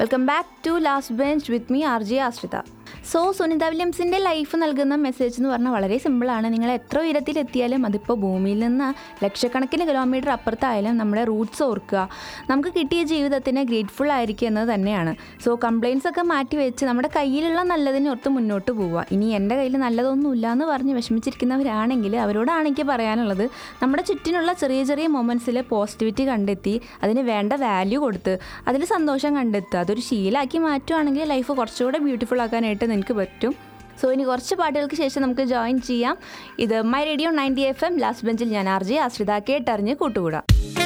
welcome back to last bench with me R J Ashritha so Sunita വില്യംസിൻ്റെ life നൽകുന്ന message എന്ന് പറഞ്ഞാൽ വളരെ സിമ്പിളാണ് നിങ്ങൾ എത്ര ഉയരത്തിലെത്തിയാലും അതിപ്പോൾ ഭൂമിയിൽ നിന്ന് ലക്ഷക്കണക്കിന് കിലോമീറ്റർ അപ്പുറത്തായാലും നമ്മുടെ റൂട്ട്സ് ഓർക്കുക നമുക്ക് കിട്ടിയ ജീവിതത്തിന് ഗ്രേറ്റ്ഫുൾ ആയിരിക്കുക എന്നത് തന്നെയാണ് സോ കംപ്ലയിൻസ് ഒക്കെ മാറ്റി വെച്ച് നമ്മുടെ കയ്യിലുള്ള നല്ലതിനെ ഓർത്ത് മുന്നോട്ട് പോവുക ഇനി എൻ്റെ കയ്യിൽ നല്ലതൊന്നുമില്ല എന്ന് പറഞ്ഞ് വിഷമിച്ചിരിക്കുന്നവരാണെങ്കിൽ അവരോടാണ് എനിക്ക് പറയാനുള്ളത് നമ്മുടെ ചുറ്റിനുള്ള ചെറിയ ചെറിയ മൊമെൻറ്റ്സിൽ പോസിറ്റിവിറ്റി കണ്ടെത്തി അതിന് വേണ്ട വാല്യൂ കൊടുത്ത് അതിൽ സന്തോഷം കണ്ടെത്തുക അതൊരു ശീലമാക്കി മാറ്റുവാണെങ്കിൽ ലൈഫ് കുറച്ചുകൂടെ ബ്യൂട്ടിഫുൾ ആക്കാനായിട്ട് നിനക്ക് പറ്റും സോ ഇനി കുറച്ച് പാട്ടുകൾക്ക് ശേഷം നമുക്ക് ജോയിൻ ചെയ്യാം ഇത് my radio ninety F M last ബെഞ്ചിൽ ഞാൻ ആർ ജെ ആശ്രിത കേട്ടറിഞ്ഞ് കൂട്ടുകൂടാം